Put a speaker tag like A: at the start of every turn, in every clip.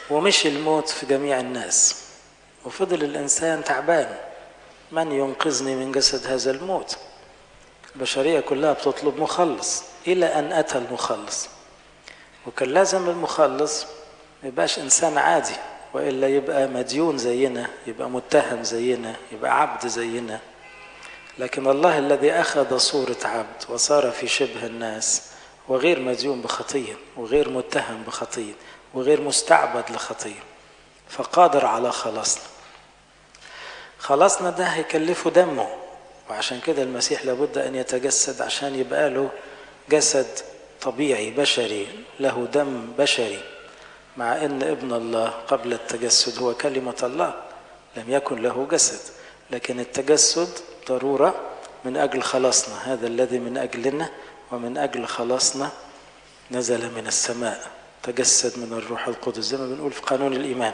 A: ومشي الموت في جميع الناس وفضل الإنسان تعبان من ينقذني من جسد هذا الموت البشرية كلها بتطلب مخلص إلى أن أتى المخلص وكان لازم المخلص ما يبقاش إنسان عادي وإلا يبقى مديون زينا يبقى متهم زينا يبقى عبد زينا لكن الله الذي أخذ صورة عبد وصار في شبه الناس وغير مديون بخطية وغير متهم بخطية وغير مستعبد لخطية فقادر على خلاصنا خلاصنا ده هيكلفه دمه وعشان كده المسيح لابد أن يتجسد عشان يبقى له جسد طبيعي بشري له دم بشري مع أن ابن الله قبل التجسد هو كلمة الله لم يكن له جسد لكن التجسد ضرورة من أجل خلاصنا هذا الذي من أجلنا ومن أجل خلاصنا نزل من السماء تجسد من الروح القدس زي ما بنقول في قانون الإيمان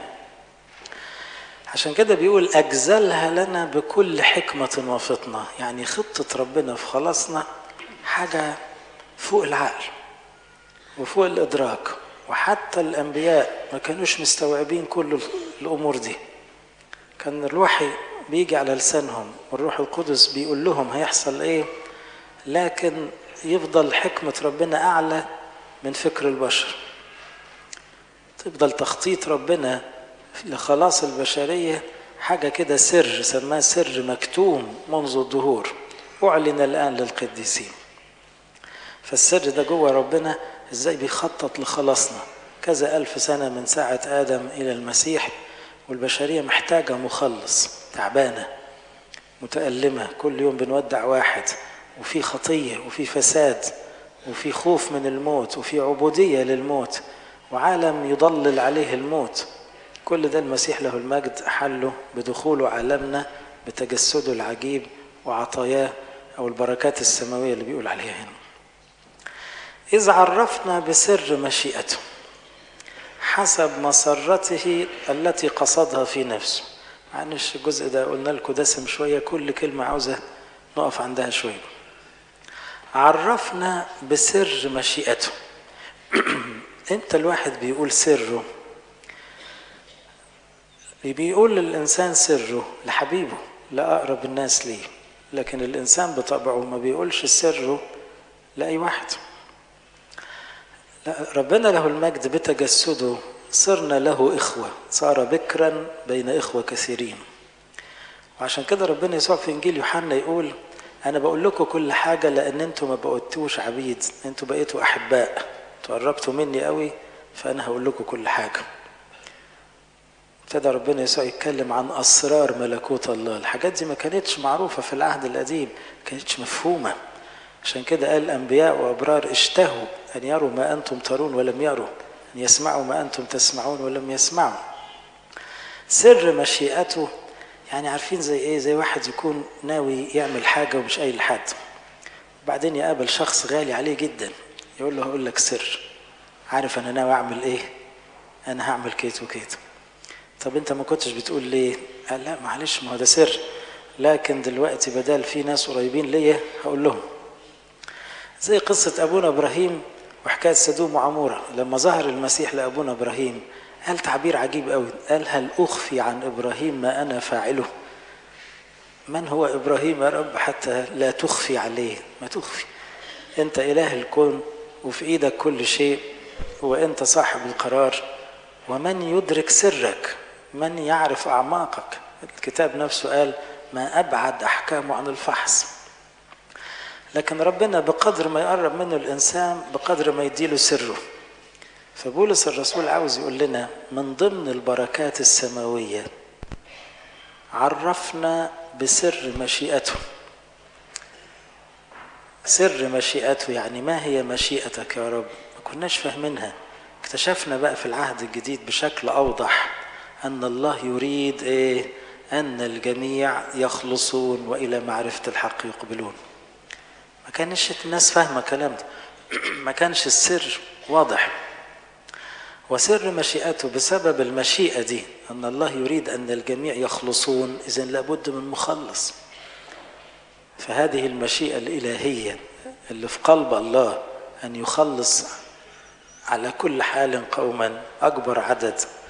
A: عشان كده بيقول أجزلها لنا بكل حكمة وفطنة يعني خطة ربنا في خلاصنا حاجة فوق العقل وفوق الإدراك وحتى الأنبياء ما كانوش مستوعبين كل الأمور دي كان الوحي بيجي على لسانهم والروح القدس بيقول لهم هيحصل إيه لكن يفضل حكمة ربنا أعلى من فكر البشر تفضل تخطيط ربنا لخلاص البشرية حاجة كده سر سماه سر مكتوم منذ الظهور أعلن الآن للقديسين فالسر ده جوه ربنا ازاي بيخطط لخلاصنا كذا ألف سنة من ساعة آدم إلى المسيح والبشرية محتاجة مخلص تعبانة متألمة كل يوم بنودع واحد وفي خطية وفي فساد وفي خوف من الموت وفي عبودية للموت وعالم يضلل عليه الموت كل ده المسيح له المجد حله بدخوله عالمنا بتجسده العجيب وعطاياه أو البركات السماوية اللي بيقول عليها هنا إذ عرفنا بسر مشيئته حسب مسرته التي قصدها في نفسه معلش الجزء ده قلنا لكم دسم شوية كل كلمة عاوزة نقف عندها شوية عرفنا بسر مشيئته امتى الواحد بيقول سره بيقول للإنسان سره لحبيبه لأقرب الناس ليه لكن الإنسان بطبعه ما بيقولش سره لأي واحد لا ربنا له المجد بتجسده صرنا له إخوة صار بكرا بين إخوة كثيرين وعشان كده ربنا يسوع في إنجيل يوحنا يقول أنا بقول لكم كل حاجة لأن أنتوا ما بقيتوش عبيد أنتوا بقيتوا أحباء تقربتوا مني قوي فأنا هقول لكم كل حاجة ابتدى ربنا يسوع يتكلم عن أسرار ملكوت الله الحاجات دي ما كانتش معروفة في العهد القديم ما كانتش مفهومة عشان كده قال الأنبياء وأبرار اشتهوا أن يروا ما أنتم ترون ولم يروا أن يسمعوا ما أنتم تسمعون ولم يسمعوا سر مشيئته يعني عارفين زي إيه زي واحد يكون ناوي يعمل حاجة ومش قايل لحد وبعدين يقابل شخص غالي عليه جدا يقول له هقول لك سر عارف أنا ناوي أعمل إيه أنا هعمل كيت وكيت طب أنت ما كنتش بتقول ليه قال لا معلش ما هو ده سر لكن دلوقتي بدل في ناس قريبين ليا هقول لهم زي قصة أبونا إبراهيم وحكاية سدوم وعمورة لما ظهر المسيح لأبونا إبراهيم قال تعبير عجيب قوي قال هل أخفي عن إبراهيم ما أنا فاعله من هو إبراهيم يا رب حتى لا تخفي عليه ما تخفي أنت إله الكون وفي إيدك كل شيء وأنت صاحب القرار ومن يدرك سرك من يعرف أعماقك الكتاب نفسه قال ما أبعد أحكامه عن الفحص لكن ربنا بقدر ما يقرب منه الإنسان بقدر ما يديله سره فبولس الرسول عاوز يقول لنا من ضمن البركات السماوية عرفنا بسر مشيئته سر مشيئته يعني ما هي مشيئتك يا رب ما كناش فاهمينها اكتشفنا بقى في العهد الجديد بشكل أوضح أن الله يريد إيه أن الجميع يخلصون وإلى معرفة الحق يقبلون ما كانش الناس فاهمه الكلام ده ما كانش السر واضح وسر مشيئته بسبب المشيئه دي ان الله يريد ان الجميع يخلصون اذا لابد من مخلص فهذه المشيئه الالهيه اللي في قلب الله ان يخلص على كل حال قوما اكبر عدد